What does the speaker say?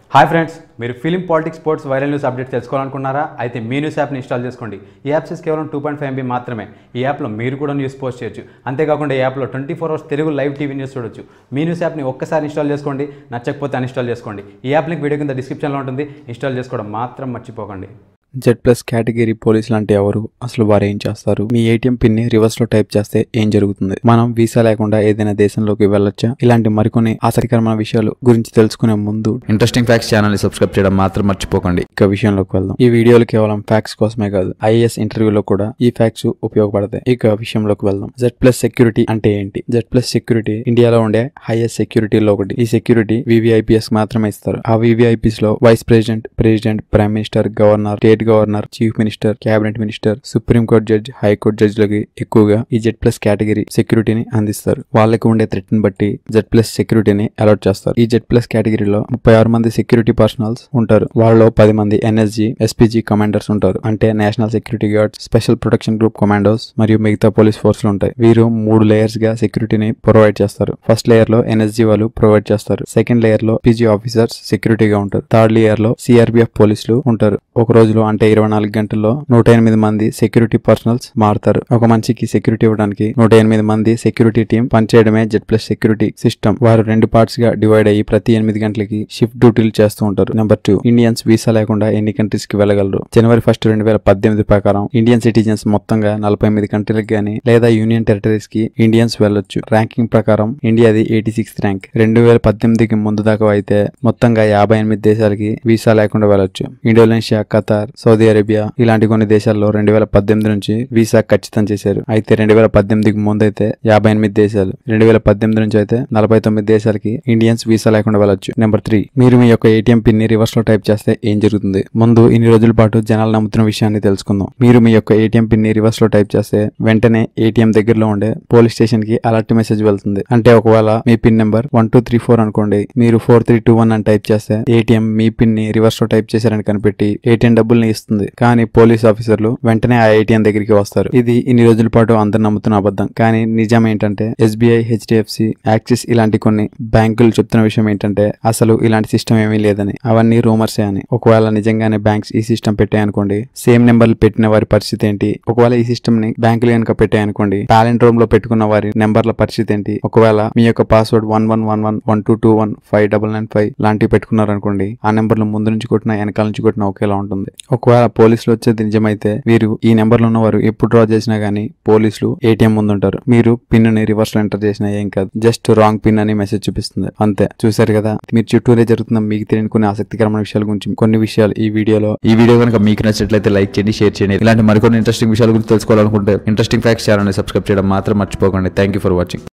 hi friends మీరు film politics sports viral news update తెలుసుకోవాలనుకున్నారా అయితే మీ న్యూస్ యాప్ని ఇన్స్టాల్ చేసుకోండి ఈ యాప్స్ కేవలం టూ పాయింట్ ఫైవ్ ఎంబీ మాత్రమే ఈ యాప్లో మీరు కూడా న్యూస్ పోస్ట్ చేయొచ్చు అంతేకాకుండా ఈ యాప్లో twenty four hours Telugu live TV news చూడొచ్చు మీ న్యూస్ యాప్ని ఒక్కసారి ఇన్స్టాల్ చేసుకోండి నచ్చకపోతే అన్ఇన్స్టాల్ చేసుకోండి ఈ యాప్ లింక్ వీడియో కింద డిస్క్రిప్షన్లో ఉంటుంది ఇన్స్టాల్ చేసుకోవడం మాత్రం మర్చిపోకండి జెడ్ ప్లస్ కేటగిరీ పోలీసులు అంటే ఎవరు అసలు వారు ఏం చేస్తారు మీ ఏటీఎం పిన్ ని రివర్స్ లో టైప్ చేస్తే ఏం జరుగుతుంది మనం వీసా లేకుండా ఏదైనా దేశంలోకి వెళ్ళొచ్చా ఇలాంటి మరికొన్ని ఆసక్తికరమైన విషయాలు గురించి తెలుసుకునే ముందు ఇంట్రెస్టింగ్ ఫ్యాక్ట్స్ ఛానల్ ని సబ్స్క్రైబ్ చేయడం మాత్రం మర్చిపోకండి ఇక విషయంలోకి వెళ్దాం ఈ వీడియోలు కేవలం ఫ్యాక్ట్స్ కోసమే కాదు ఐఏఎస్ ఇంటర్వ్యూలో కూడా ఈ ఫ్యాక్ట్స్ ఉపయోగపడతాయి ఇక విషయంలోకి వెళ్దాం జెడ్ ప్లస్ సెక్యూరిటీ అంటే ఏంటి జెడ్ ప్లస్ సెక్యూరిటీ ఇండియాలో ఉండే హైయెస్ట్ సెక్యూరిటీలో ఒకటి ఈ సెక్యూరిటీ వివిఐపిఎస్ మాత్రమే ఇస్తారు ఆ వివిఐపిస్ లో vice president president prime minister governor state governor chief minister cabinet minister supreme court judge high court జడ్జిలకి ఎక్కువగా ఈ జెడ్ ప్లస్ కేటగిరీ సెక్యూరిటీని అందిస్తారు వాళ్ళకి ఉండే థ్రెట్ ని బట్టి జెడ్ ప్లస్ సెక్యూరిటీని అలాట్ చేస్తారు ఈ జెడ్ ప్లస్ కేటగిరీలో ముప్పై ఆరు మంది సెక్యూరిటీ పర్సనల్స్ ఉంటారు వాళ్ళలో పది మంది ఎన్ఎస్జీ ఎస్పీజీ కమాండర్స్ ఉంటారు అంటే national security guards special protection group commandos మరియు మిగతా పోలీస్ ఫోర్స్ ఉంటాయి వీరు మూడు లేయర్స్ గా సెక్యూరిటీని ప్రొవైడ్ చేస్తారు ఫస్ట్ లేయర్ లో ఎన్ఎస్జీ వాళ్ళు ప్రొవైడ్ చేస్తారు సెకండ్ లేయర్ లో పీజీ ఆఫీసర్స్ సెక్యూరిటీగా ఉంటారు థర్డ్ లేయర్ లో సిఆర్బిఎఫ్ పోలీసులు ఉంటారు ఒక రోజులో అంటే ఇరవై నాలుగు గంటల్లో నూట ఎనిమిది మంది సెక్యూరిటీ పర్సనల్స్ మారుతారు ఒక మనిషికి సెక్యూరిటీ ఇవ్వడానికి నూట ఎనిమిది మంది సెక్యూరిటీ టీం పనిచేయడమే జెడ్ ప్లస్ సెక్యూరిటీ సిస్టమ్ వారు రెండు పార్ట్స్ గా డివైడ్ అయ్యి ప్రతి ఎనిమిది గంటలకి షిఫ్ట్ డ్యూటీలు చేస్తూ ఉంటారు నెంబర్ టూ ఇండియన్స్ వీసా లేకుండా ఎన్ని కంట్రీస్ కి వెళ్ళగలరు జనవరి ఫస్ట్ రెండు వేల పద్దెనిమిది ప్రకారం ఇండియన్ సిటిజన్స్ మొత్తంగా నలభై ఎనిమిది కంట్రీలకు గానీ లేదా యూనియన్ టెరిటరీస్ కి ఇండియన్స్ వెళ్ళొచ్చు ర్యాంకింగ్ ప్రకారం ఇండియాది ఎయిటీ సిక్స్త్ ర్యాంక్ రెండు వేల పద్దెనిమిదికి ముందు దాకా అయితే మొత్తంగా యాభై ఎనిమిది దేశాలకి వీసా లేకుండా వెళ్ళొచ్చు ఇండోనేషియా ఖతార్ సౌదీ అరేబియా ఇలాంటి కొన్ని దేశాల్లో రెండు వేల పద్దెనిమిది నుంచి వీసా ఖచ్చితం చేశారు అయితే రెండు వేల పద్దెనిమిదికి ముందు అయితే యాభై ఎనిమిది దేశాలు రెండు వేల పద్దెనిమిది నుంచి అయితే నలభై తొమ్మిది దేశాలకి ఇండియన్స్ వీసా లేకుండా వెళ్ళొచ్చు నెంబర్ త్రీ మీరు మీ యొక్క ఏటీఎం పిన్ ని రివర్స్ లో టైప్ చేస్తే ఏం జరుగుతుంది ముందు ఇన్ని రోజుల పాటు జనాలు నమ్ముతున్న విషయాన్ని తెలుసుకుందాం మీరు మీ యొక్క ఏటీఎం పిన్ ని రివర్స్ లో టైప్ చేస్తే వెంటనే ఏటీఎం దగ్గరలో ఉండే పోలీస్ స్టేషన్ కి అలర్ట్ మెసేజ్ వెళ్తుంది అంటే ఒకవేళ మీ pin number one two three four అనుకోండి మీరు ఫోర్ త్రీ టూ వన్ అని టైప్ చేస్తే ఏటీఎం మీ పిన్ ని రివర్స్ లో టైప్ చేశారని కనిపెట్టి ఏటీఎం డబ్బుల్ని ఇస్తుంది కానీ పోలీస్ ఆఫీసర్లు వెంటనే ఆ ఏటీఎం దగ్గరికి వస్తారు ఇది ఇన్ని రోజుల పాటు అందరు నమ్ముతున్న అబద్ధం కానీ నిజం ఏంటంటే ఎస్బీఐ హెచ్డిఎఫ్సి యాక్సిస్ ఇలాంటి కొన్ని బ్యాంకులు చెప్తున్న విషయం ఏంటంటే అసలు ఇలాంటి సిస్టమ్ ఏమీ లేదని అవన్నీ రూమర్సే అని ఒకవేళ నిజంగానే బ్యాంక్స్ ఈ సిస్టమ్ పెట్టాయనుకోండి సేమ్ నెంబర్లు పెట్టిన వారి పరిస్థితి ఏంటి ఒకవేళ ఈ సిస్టమ్ ని బ్యాంకులు కనుక పెట్టాయనుకోండి టాలెంట్ రూమ్ లో పెట్టుకున్న వారి నెంబర్ల పరిస్థితి ఏంటి ఒకవేళ మీ యొక్క password one one one one one two two one five double nine five లాంటివి పెట్టుకున్నారనుకోండి ఆ నెంబర్లు ముందు నుంచి కొట్టినా వెనకాల నుంచి కొట్టినా ఒకేలా ఉంటుంది ఒకవేళ పోలీసులు వచ్చేది నిజమైతే వీరు ఈ నెంబర్లు ఉన్న వారు ఎప్పుడు డ్రా చేసినా గానీ పోలీసులు ఏటీఎం ముందు ఉంటారు మీరు పిన్ ని రివర్స్ లో ఎంటర్ చేసినా ఏం కాదు జస్ట్ రాంగ్ పిన్ అని మెసేజ్ చూపిస్తుంది అంతే చూసారు కదా మీరు చుట్టూరే జరుగుతున్న మీకు తెలియని కొన్ని ఆసక్తికరమైన విషయాల గురించి కొన్ని విషయాలు ఈ వీడియోలో ఈ వీడియో కనుక మీకు నచ్చినట్లయితే లైక్ చేయండి షేర్ చేయండి ఇలాంటి మరికొన్ని ఇంట్రెస్టింగ్ విషయాల గురించి తెలుసుకోవాలనుకుంటే ఇంట్రెస్టింగ్ ఫ్యాక్ట్స్ ఛానల్ ని సబ్స్క్రైబ్ చేయడం మాత్రం మర్చిపోకండి థ్యాంక్ యూ ఫర్ వాచింగ్